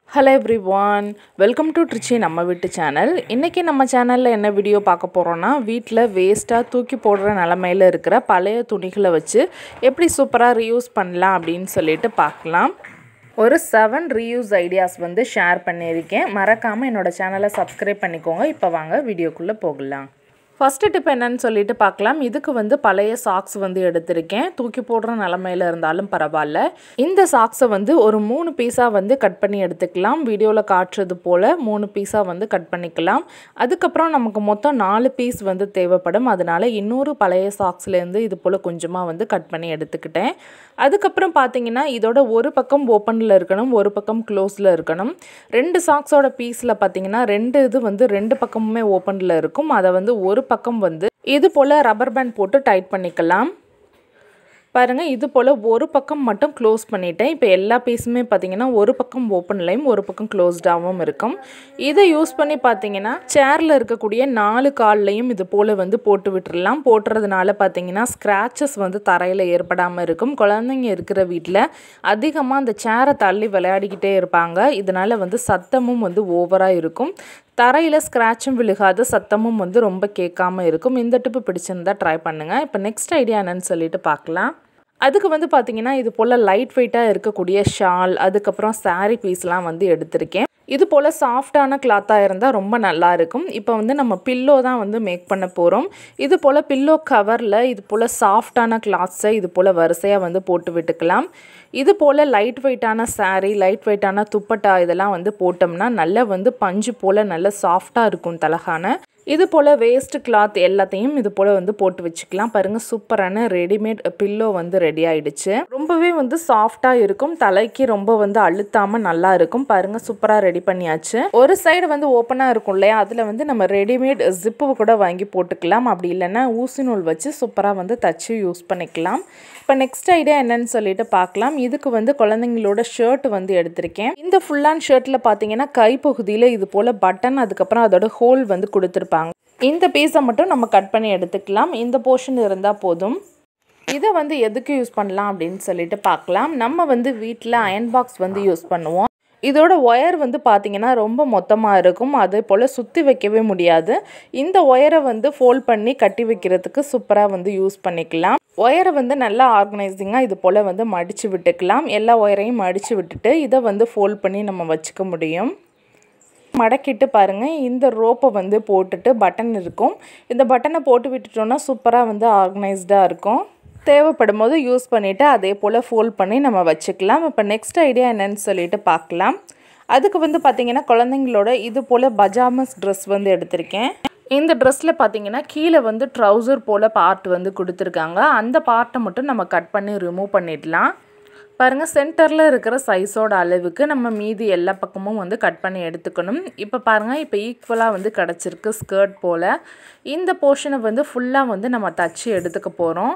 hello everyone welcome to Trichy நம்ம வீட்டு channel இன்றைக்கி நம்ம சேனலில் என்ன வீடியோ பார்க்க போகிறோன்னா வீட்டில் வேஸ்ட்டாக தூக்கி போடுற நிலமையில இருக்கிற பழைய துணிகளை வச்சு எப்படி சூப்பராக ரீயூஸ் பண்ணலாம் அப்படின்னு சொல்லிட்டு பார்க்கலாம் ஒரு செவன் ரீயூஸ் ஐடியாஸ் வந்து ஷேர் பண்ணியிருக்கேன் மறக்காமல் என்னோடய சேனலை சப்ஸ்கிரைப் பண்ணிக்கோங்க இப்போ வாங்க வீடியோக்குள்ளே போகலாம் ஃபஸ்ட்டு டிப் என்னன்னு சொல்லிட்டு பார்க்கலாம் இதுக்கு வந்து பழைய சாக்ஸ் வந்து எடுத்திருக்கேன் தூக்கி போடுற நிலமையில இருந்தாலும் பரவாயில்ல இந்த சாக்ஸை வந்து ஒரு மூணு பீஸாக வந்து கட் பண்ணி எடுத்துக்கலாம் வீடியோவில் காட்டுறது போல் மூணு பீஸாக வந்து கட் பண்ணிக்கலாம் அதுக்கப்புறம் நமக்கு மொத்தம் நாலு பீஸ் வந்து தேவைப்படும் அதனால இன்னொரு பழைய சாக்ஸ்லேருந்து இது போல் கொஞ்சமாக வந்து கட் பண்ணி எடுத்துக்கிட்டேன் அதுக்கப்புறம் பார்த்தீங்கன்னா இதோட ஒரு பக்கம் ஓப்பனில் இருக்கணும் ஒரு பக்கம் க்ளோஸில் இருக்கணும் ரெண்டு சாக்ஸோட பீஸில் பார்த்தீங்கன்னா ரெண்டு இது வந்து ரெண்டு பக்கமுமே ஓப்பனில் இருக்கும் அதை வந்து ஒரு பக்கம் வந்து இது போல் ரப்பர் பேண்ட் போட்டு டைட் பண்ணிக்கலாம் பாருங்கள் இது போல் ஒரு பக்கம் மட்டும் க்ளோஸ் பண்ணிட்டேன் இப்போ எல்லா பீஸுமே பார்த்தீங்கன்னா ஒரு பக்கம் ஓப்பன்லையும் ஒரு பக்கம் க்ளோஸ்டாகவும் இருக்கும் இதை யூஸ் பண்ணி பார்த்தீங்கன்னா சேரில் இருக்கக்கூடிய நாலு கால்லையும் இது போல் வந்து போட்டு விட்டுறலாம் போட்டுறதுனால பார்த்தீங்கன்னா ஸ்க்ராச்சஸ் வந்து தரையில் ஏற்படாமல் இருக்கும் குழந்தைங்க இருக்கிற வீட்டில் அதிகமாக அந்த சேரை தள்ளி விளையாடிக்கிட்டே இருப்பாங்க இதனால் வந்து சத்தமும் வந்து ஓவராக இருக்கும் தரையில் ஸ்க்ராட்சும் விழுகாத சத்தமும் வந்து ரொம்ப கேட்காம இருக்கும் இந்த டிப்பு பிடிச்சிருந்தா ட்ரை பண்ணுங்கள் இப்போ நெக்ஸ்ட் ஐடியா என்னன்னு சொல்லிட்டு பார்க்கலாம் அதுக்கு வந்து பார்த்திங்கன்னா இது போல் லைட் வெயிட்டாக இருக்கக்கூடிய ஷால் அதுக்கப்புறம் சாரீ பீஸ்லாம் வந்து எடுத்திருக்கேன் இது போல் சாஃப்டான கிளாத்தாக இருந்தால் ரொம்ப நல்லா இருக்கும் இப்போ வந்து நம்ம பில்லோ தான் வந்து மேக் பண்ண போகிறோம் இது போல் பில்லோ கவரில் இது போல் சாஃப்டான கிளாத்ஸை இது போல் வரிசையாக வந்து போட்டு விட்டுக்கலாம் இது போல் லைட் வெயிட்டான சாரீ லைட் வெயிட்டான துப்பட்டா இதெல்லாம் வந்து போட்டோம்னா நல்லா வந்து பஞ்சு போல் நல்ல சாஃப்டாக இருக்கும் தலகான இது போல் வேஸ்ட் கிளாத் எல்லாத்தையும் இது போல் வந்து போட்டு வச்சுக்கலாம் பாருங்கள் சூப்பரான ரெடிமேட் பில்லோ வந்து ரெடி ஆயிடுச்சு ரொம்பவே வந்து சாஃப்டாக இருக்கும் தலைக்கு ரொம்ப வந்து அழுத்தாமல் நல்லா இருக்கும் பாருங்கள் சூப்பராக ரெடி பண்ணியாச்சு ஒரு சைடு வந்து ஓப்பனாக இருக்கும் இல்லையா அதில் வந்து நம்ம ரெடிமேட் ஜிப்பு கூட வாங்கி போட்டுக்கலாம் அப்படி இல்லைன்னா ஊசி நூல் வச்சு சூப்பராக வந்து தச்சு யூஸ் பண்ணிக்கலாம் இப்போ நெக்ஸ்ட் ஐடியா என்னன்னு சொல்லிட்டு பார்க்கலாம் இதுக்கு வந்து குழந்தைங்களோட ஷர்ட் வந்து எடுத்திருக்கேன் இந்த ஃபுல் அண்ட் ஷர்ட்டில் பார்த்தீங்கன்னா கைப்பகுதியில் இது போல் பட்டன் அதுக்கப்புறம் அதோட ஹோல் வந்து கொடுத்துருப்பாங்க இந்த பீஸை மட்டும் நம்ம கட் பண்ணி எடுத்துக்கலாம் இந்த போர்ஷன் இருந்தால் போதும் இதை வந்து எதுக்கு யூஸ் பண்ணலாம் அப்படின்னு சொல்லிட்டு பார்க்கலாம் நம்ம வந்து வீட்டில் அயன் பாக்ஸ் வந்து யூஸ் பண்ணுவோம் இதோட ஒயர் வந்து பார்த்திங்கன்னா ரொம்ப மொத்தமாக இருக்கும் அதே போல் சுற்றி வைக்கவே முடியாது இந்த ஒயரை வந்து ஃபோல்ட் பண்ணி கட்டி வைக்கிறதுக்கு சூப்பராக வந்து யூஸ் பண்ணிக்கலாம் ஒயரை வந்து நல்லா ஆர்கனைசிங்காக இது போல் வந்து மடித்து விட்டுக்கலாம் எல்லா ஒயரையும் மடித்து விட்டுட்டு இதை வந்து ஃபோல்ட் பண்ணி நம்ம வச்சுக்க முடியும் மடக்கிட்டு பாருங்கள் இந்த ரோப்பை வந்து போட்டுட்டு பட்டன் இருக்கும் இந்த பட்டனை போட்டு விட்டுட்டோன்னா சூப்பராக வந்து ஆர்கனைஸ்டாக இருக்கும் தேவைப்படும் போது யூஸ் பண்ணிவிட்டு அதே போல் ஃபோல்ட் பண்ணி நம்ம வச்சுக்கலாம் இப்போ நெக்ஸ்ட் ஐடியா என்னன்னு சொல்லிட்டு பார்க்கலாம் அதுக்கு வந்து பார்த்திங்கன்னா குழந்தைங்களோட இது போல் பஜாமஸ் ட்ரெஸ் வந்து எடுத்திருக்கேன் இந்த ட்ரெஸ்ஸில் பார்த்தீங்கன்னா கீழே வந்து ட்ரௌசர் போல் பார்ட் வந்து கொடுத்துருக்காங்க அந்த பார்ட்டை மட்டும் நம்ம கட் பண்ணி ரிமூவ் பண்ணிடலாம் பாருங்கள் சென்டரில் இருக்கிற சைஸோட அளவுக்கு நம்ம மீதி எல்லா பக்கமும் வந்து கட் பண்ணி எடுத்துக்கணும் இப்போ பாருங்கள் இப்போ ஈக்குவலாக வந்து கிடச்சிருக்கு ஸ்கர்ட் போல் இந்த போர்ஷனை வந்து ஃபுல்லாக வந்து நம்ம தச்சு எடுத்துக்க போகிறோம்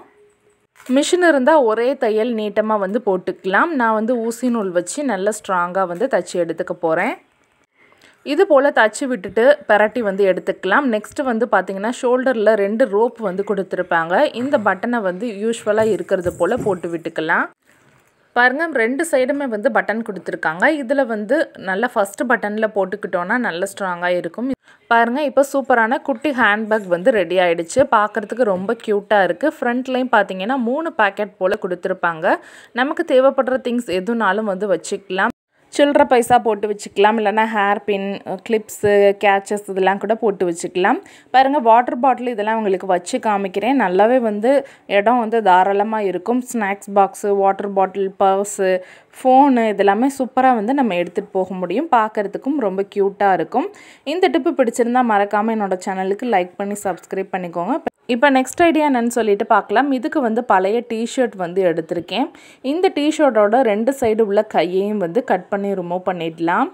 மிஷின் இருந்தால் ஒரே தையல் நீட்டமாக வந்து போட்டுக்கலாம் நான் வந்து ஊசி நூல் வச்சு நல்ல ஸ்ட்ராங்காக வந்து தச்சு எடுத்துக்க போகிறேன் இது போல் தச்சு விட்டுட்டு பரட்டி வந்து எடுத்துக்கலாம் நெக்ஸ்ட்டு வந்து பார்த்திங்கன்னா ஷோல்டரில் ரெண்டு ரோப் வந்து கொடுத்துருப்பாங்க இந்த பட்டனை வந்து யூஸ்வலாக இருக்கிறது போல் போட்டு விட்டுக்கலாம் பாருங்கள் ரெண்டு சைடுமே வந்து பட்டன் கொடுத்துருக்காங்க இதில் வந்து நல்லா ஃபஸ்ட்டு பட்டனில் போட்டுக்கிட்டோன்னா நல்ல ஸ்ட்ராங்காக இருக்கும் பாருங்கள் இப்போ சூப்பரான குட்டி ஹேண்ட்பேக் வந்து ரெடி ஆகிடுச்சு பார்க்குறதுக்கு ரொம்ப க்யூட்டாக இருக்குது ஃப்ரண்ட்லேயும் பார்த்தீங்கன்னா மூணு பேக்கெட் போல் கொடுத்துருப்பாங்க நமக்கு தேவைப்படுற திங்ஸ் எதுனாலும் வந்து வச்சுக்கலாம் சில்லற பைசா போட்டு வச்சுக்கலாம் இல்லைனா ஹேர் பின் கிளிப்ஸு கேச்சஸ் இதெல்லாம் கூட போட்டு வச்சுக்கலாம் பாருங்கள் வாட்டர் பாட்டில் இதெல்லாம் உங்களுக்கு வச்சு காமிக்கிறேன் நல்லாவே வந்து இடம் வந்து தாராளமாக இருக்கும் snacks box water bottle purse phone இதெல்லாமே சூப்பராக வந்து நம்ம எடுத்துகிட்டு போக முடியும் பார்க்குறதுக்கும் ரொம்ப க்யூட்டாக இருக்கும் இந்த டிப்பு பிடிச்சிருந்தால் மறக்காமல் என்னோடய சேனலுக்கு லைக் பண்ணி சப்ஸ்கிரைப் பண்ணிக்கோங்க இப்போ நெக்ஸ்ட் ஐடியா என்னன்னு சொல்லிட்டு பார்க்கலாம் இதுக்கு வந்து பழைய டிஷர்ட் வந்து எடுத்திருக்கேன் இந்த டிஷர்ட்டோட ரெண்டு சைடு உள்ள கையையும் வந்து கட் பண்ணி ரிமூவ் பண்ணிடலாம்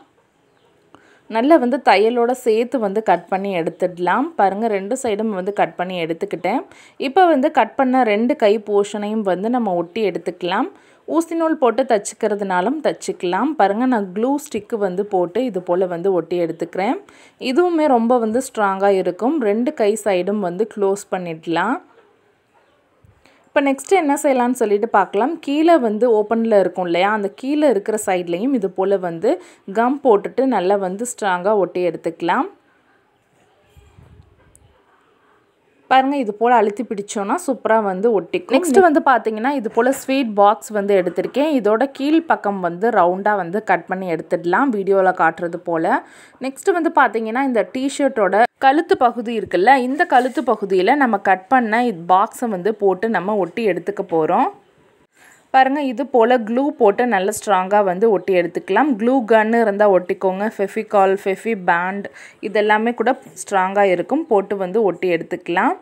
நல்லா வந்து தையலோட சேர்த்து வந்து கட் பண்ணி எடுத்துடலாம் பாருங்கள் ரெண்டு சைடும் வந்து கட் பண்ணி எடுத்துக்கிட்டேன் இப்போ வந்து கட் பண்ண ரெண்டு கை போர்ஷனையும் வந்து நம்ம ஒட்டி எடுத்துக்கலாம் ஊசி நூல் போட்டு தச்சுக்கிறதுனாலும் தச்சுக்கலாம் பாருங்கள் நான் க்ளூ ஸ்டிக்கு வந்து போட்டு இது போல் வந்து ஒட்டி எடுத்துக்கிறேன் இதுவுமே ரொம்ப வந்து ஸ்ட்ராங்காக இருக்கும் ரெண்டு கை சைடும் வந்து க்ளோஸ் பண்ணிடலாம் இப்போ நெக்ஸ்ட்டு என்ன செய்யலாம்னு சொல்லிட்டு பார்க்கலாம் கீழே வந்து ஓப்பனில் இருக்கும் இல்லையா அந்த கீழே இருக்கிற சைட்லேயும் இது போல் வந்து கம் போட்டுட்டு நல்லா வந்து ஸ்ட்ராங்காக ஒட்டி எடுத்துக்கலாம் பாருங்கள் இது போல் அழுத்தி பிடிச்சோன்னா சூப்பராக வந்து ஒட்டிக்கும் நெக்ஸ்ட்டு வந்து பார்த்தீங்கன்னா இது போல் ஸ்வீட் பாக்ஸ் வந்து எடுத்திருக்கேன் இதோட கீழ் பக்கம் வந்து ரவுண்டாக வந்து கட் பண்ணி எடுத்துடலாம் வீடியோவில் காட்டுறது போல் நெக்ஸ்ட்டு வந்து பார்த்தீங்கன்னா இந்த டிஷர்ட்டோட கழுத்து பகுதி இருக்குல்ல இந்த கழுத்து பகுதியில் நம்ம கட் பண்ண இது பாக்ஸை வந்து போட்டு நம்ம ஒட்டி எடுத்துக்க போகிறோம் பாருங்கள் இது போல் க்ளூ போட்டு நல்ல ஸ்ட்ராங்காக வந்து ஒட்டி எடுத்துக்கலாம் க்ளூ கன்னு இருந்தால் ஒட்டிக்கோங்க ஃபெஃபிகால் ஃபெஃபி பேண்ட் இதெல்லாமே கூட ஸ்ட்ராங்காக இருக்கும் போட்டு வந்து ஒட்டி எடுத்துக்கலாம்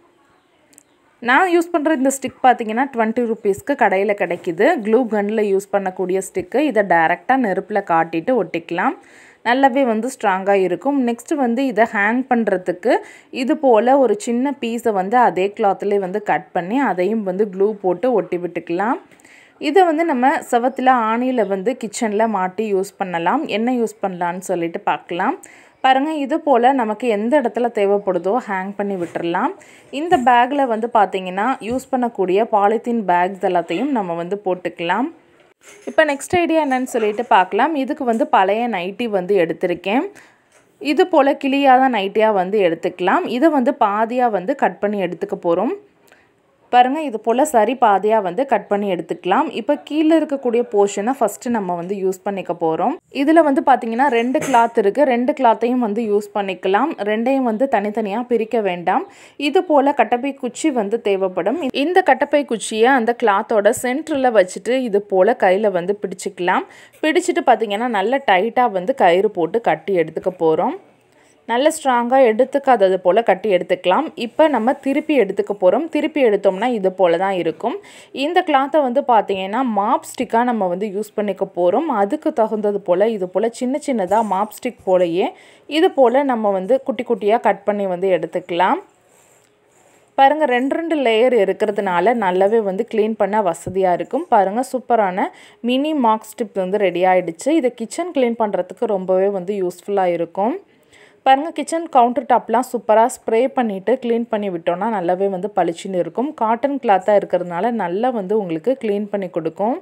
நான் யூஸ் பண்ணுற இந்த ஸ்டிக் பார்த்தீங்கன்னா டுவெண்ட்டி ருபீஸ்க்கு கடையில் கிடைக்கிது க்ளூ கன்னில் யூஸ் பண்ணக்கூடிய ஸ்டிக்கு இதை டைரெக்டாக நெருப்பில் காட்டிட்டு ஒட்டிக்கலாம் நல்லாவே வந்து ஸ்ட்ராங்காக இருக்கும் நெக்ஸ்ட்டு வந்து இதை ஹேங் பண்ணுறதுக்கு இது போல் ஒரு சின்ன பீஸை வந்து அதே கிளாத்லேயே வந்து கட் பண்ணி அதையும் வந்து க்ளூ போட்டு ஒட்டி விட்டுக்கலாம் இதை வந்து நம்ம செவத்தில் ஆணியில் வந்து கிச்சனில் மாட்டி யூஸ் பண்ணலாம் என்ன யூஸ் பண்ணலான்னு சொல்லிட்டு பார்க்கலாம் பாருங்கள் இது போல் நமக்கு எந்த இடத்துல தேவைப்படுதோ ஹேங் பண்ணி விட்டுறலாம் இந்த பேக்கில் வந்து பார்த்திங்கன்னா யூஸ் பண்ணக்கூடிய பாலித்தீன் பேக்ஸ் எல்லாத்தையும் நம்ம வந்து போட்டுக்கலாம் இப்போ நெக்ஸ்ட் ஐடியா என்னன்னு சொல்லிட்டு பார்க்கலாம் இதுக்கு வந்து பழைய நைட்டி வந்து எடுத்திருக்கேன் இது போல் கிளியாத நைட்டியாக வந்து எடுத்துக்கலாம் இதை வந்து பாதியாக வந்து கட் பண்ணி எடுத்துக்க போகிறோம் பாருங்கள் இது போல் சரி பாதியாக வந்து கட் பண்ணி எடுத்துக்கலாம் இப்போ கீழே இருக்கக்கூடிய போர்ஷனை ஃபஸ்ட்டு நம்ம வந்து யூஸ் பண்ணிக்க போகிறோம் இதில் வந்து பார்த்திங்கன்னா ரெண்டு கிளாத் இருக்குது ரெண்டு கிளாத்தையும் வந்து யூஸ் பண்ணிக்கலாம் ரெண்டையும் வந்து தனித்தனியாக பிரிக்க வேண்டாம் இது போல் கட்டப்பை குச்சி வந்து தேவைப்படும் இந்த கட்டப்பை குச்சியை அந்த கிளாத்தோட சென்டரில் வச்சுட்டு இது போல் கையில் வந்து பிடிச்சிக்கலாம் பிடிச்சிட்டு பார்த்திங்கன்னா நல்ல டைட்டாக வந்து கயிறு போட்டு கட்டி எடுத்துக்க போகிறோம் நல்ல ஸ்ட்ராங்காக எடுத்துக்காதது போல் கட்டி எடுத்துக்கலாம் இப்போ நம்ம திருப்பி எடுத்துக்க போகிறோம் திருப்பி எடுத்தோம்னா இது போல் தான் இருக்கும் இந்த கிளாத்தை வந்து பார்த்திங்கன்னா மாப் ஸ்டிக்காக நம்ம வந்து யூஸ் பண்ணிக்க போகிறோம் அதுக்கு தகுந்தது போல் இது போல் சின்ன சின்னதாக மாப் ஸ்டிக் போலையே இது போல் நம்ம வந்து குட்டி குட்டியாக கட் பண்ணி வந்து எடுத்துக்கலாம் பாருங்கள் ரெண்டு ரெண்டு லேயர் இருக்கிறதுனால நல்லாவே வந்து க்ளீன் பண்ண வசதியாக இருக்கும் பாருங்கள் சூப்பரான மினி மார்க் ஸ்டிப் வந்து ரெடி ஆகிடுச்சு இதை கிச்சன் க்ளீன் பண்ணுறதுக்கு ரொம்பவே வந்து யூஸ்ஃபுல்லாக இருக்கும் பாருங்கள் கிச்சன் கவுண்டர் டாப்லாம் சூப்பராக ஸ்ப்ரே பண்ணிவிட்டு க்ளீன் பண்ணி விட்டோன்னா நல்லாவே வந்து பளிச்சுன்னு இருக்கும் காட்டன் கிளாத்தாக இருக்கிறதுனால நல்லா வந்து உங்களுக்கு க்ளீன் பண்ணி கொடுக்கும்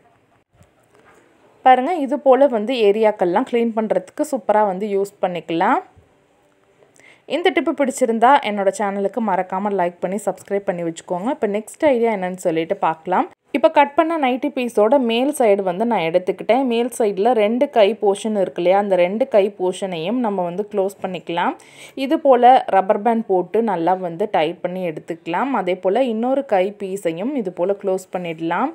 பாருங்கள் இது போல் வந்து ஏரியாக்கள்லாம் க்ளீன் பண்ணுறதுக்கு சூப்பராக வந்து யூஸ் பண்ணிக்கலாம் இந்த டிப்பு பிடிச்சிருந்தா என்னோடய சேனலுக்கு மறக்காமல் லைக் பண்ணி சப்ஸ்கிரைப் பண்ணி வச்சுக்கோங்க இப்போ நெக்ஸ்ட் ஐடியா என்னன்னு சொல்லிட்டு பார்க்கலாம் இப்போ கட் பண்ண நைட்டி பீஸோட மேல் சைடு வந்து நான் எடுத்துக்கிட்டேன் மேல் சைடில் ரெண்டு கை போர்ஷன் இருக்கு இல்லையா அந்த ரெண்டு கை போர்ஷனையும் நம்ம வந்து க்ளோஸ் பண்ணிக்கலாம் இது போல் ரப்பர் பேண்ட் போட்டு நல்லா வந்து டைட் பண்ணி எடுத்துக்கலாம் அதே போல் இன்னொரு கை பீஸையும் இது போல் க்ளோஸ் பண்ணிடலாம்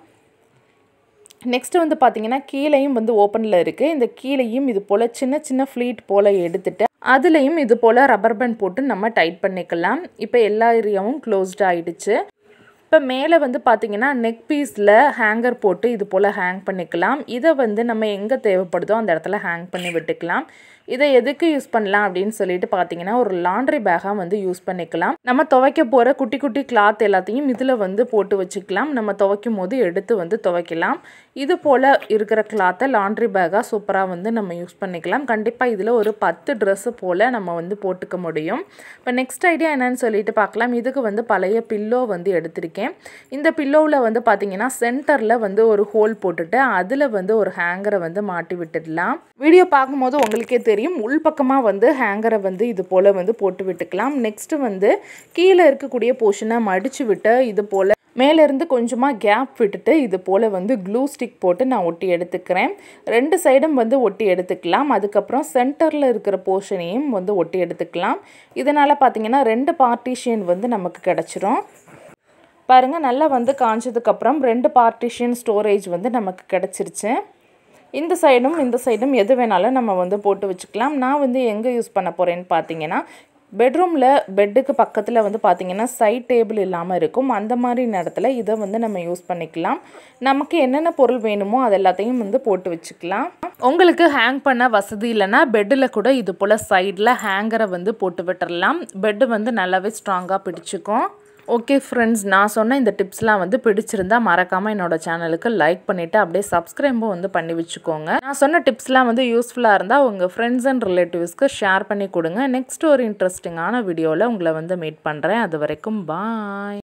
நெக்ஸ்ட்டு வந்து பார்த்திங்கன்னா கீழேயும் வந்து ஓப்பனில் இருக்குது இந்த கீழேயும் இது போல் சின்ன சின்ன ஃப்ளீட் போல் எடுத்துட்டு அதுலேயும் இது போல் ரப்பர் பேண்ட் போட்டு நம்ம டைட் பண்ணிக்கலாம் இப்போ எல்லா ஏரியாவும் க்ளோஸ்ட் ஆகிடுச்சு இப்போ மேலே வந்து பார்த்திங்கன்னா நெக் பீஸில் ஹேங்கர் போட்டு இது போல் ஹேங் பண்ணிக்கலாம் இதை வந்து நம்ம எங்கே தேவைப்படுதோ அந்த இடத்துல ஹேங் பண்ணி விட்டுக்கலாம் இதை எதுக்கு யூஸ் பண்ணலாம் அப்படின்னு சொல்லிட்டு பார்த்தீங்கன்னா ஒரு லாண்ட்ரி பேக்காக வந்து யூஸ் பண்ணிக்கலாம் நம்ம துவைக்க போகிற குட்டி குட்டி கிளாத் எல்லாத்தையும் இதில் வந்து போட்டு வச்சுக்கலாம் நம்ம துவைக்கும் போது எடுத்து வந்து துவைக்கலாம் இது போல் இருக்கிற கிளாத்தை லாண்ட்ரி பேக்காக சூப்பராக வந்து நம்ம யூஸ் பண்ணிக்கலாம் கண்டிப்பாக இதில் ஒரு பத்து ட்ரெஸ்ஸு போல் நம்ம வந்து போட்டுக்க முடியும் இப்போ நெக்ஸ்ட் ஐடியா என்னன்னு சொல்லிட்டு பார்க்கலாம் இதுக்கு வந்து பழைய பில்லோ வந்து எடுத்திருக்கேன் இந்த பில்லோவில் வந்து பார்த்தீங்கன்னா சென்டரில் வந்து ஒரு ஹோல் போட்டுட்டு அதில் வந்து ஒரு ஹேங்கரை வந்து மாட்டி விட்டுடலாம் வீடியோ பார்க்கும்போது உங்களுக்கே தெரியும் உள்பக்கமாக வந்து ஹேங்கரை வந்து இது போல் வந்து போட்டு விட்டுக்கலாம் நெக்ஸ்ட்டு வந்து கீழே இருக்கக்கூடிய போர்ஷனை மடித்து விட்டு இது போல் மேலேருந்து கொஞ்சமாக கேப் விட்டுட்டு இது போல் வந்து க்ளூ ஸ்டிக் போட்டு நான் ஒட்டி எடுத்துக்கிறேன் ரெண்டு சைடும் வந்து ஒட்டி எடுத்துக்கலாம் அதுக்கப்புறம் சென்டரில் இருக்கிற போர்ஷனையும் வந்து ஒட்டி எடுத்துக்கலாம் இதனால் பார்த்திங்கன்னா ரெண்டு பார்ட்டிஷியன் வந்து நமக்கு கிடச்சிரும் பாருங்கள் நல்லா வந்து காஞ்சதுக்கப்புறம் ரெண்டு பார்ட்டிஷியன் ஸ்டோரேஜ் வந்து நமக்கு கிடச்சிருச்சு இந்த சைடும் இந்த சைடும் எது வேணாலும் நம்ம வந்து போட்டு வச்சுக்கலாம் நான் வந்து எங்கே யூஸ் பண்ண போகிறேன்னு பார்த்தீங்கன்னா பெட்ரூமில் பெட்டுக்கு பக்கத்தில் வந்து பார்த்திங்கன்னா சைட் டேபிள் இல்லாமல் இருக்கும் அந்த மாதிரி நேரத்தில் இதை வந்து நம்ம யூஸ் பண்ணிக்கலாம் நமக்கு என்னென்ன பொருள் வேணுமோ அது எல்லாத்தையும் வந்து போட்டு வச்சுக்கலாம் உங்களுக்கு ஹேங் பண்ண வசதி இல்லைன்னா பெட்டில் கூட இது போல் சைடில் ஹேங்கரை வந்து போட்டு விட்டுறலாம் பெட்டு வந்து நல்லாவே ஸ்ட்ராங்காக பிடிச்சிக்கும் ஓகே ஃப்ரெண்ட்ஸ் நான் சொன்ன இந்த டிப்ஸ்லாம் வந்து பிடிச்சிருந்தா மறக்காமல் என்னோடய சேனலுக்கு லைக் பண்ணிவிட்டு அப்படியே சப்ஸ்கிரைபும் வந்து பண்ணி வச்சுக்கோங்க நான் சொன்ன டிப்ஸ்லாம் வந்து யூஸ்ஃபுல்லாக இருந்தால் உங்கள் ஃப்ரெண்ட்ஸ் அண்ட் ரிலேட்டிவ்ஸ்க்கு ஷேர் பண்ணி கொடுங்க நெக்ஸ்ட் ஒரு இன்ட்ரெஸ்டிங்கான வீடியோவில் உங்களை வந்து மீட் பண்ணுறேன் அது வரைக்கும் பாய்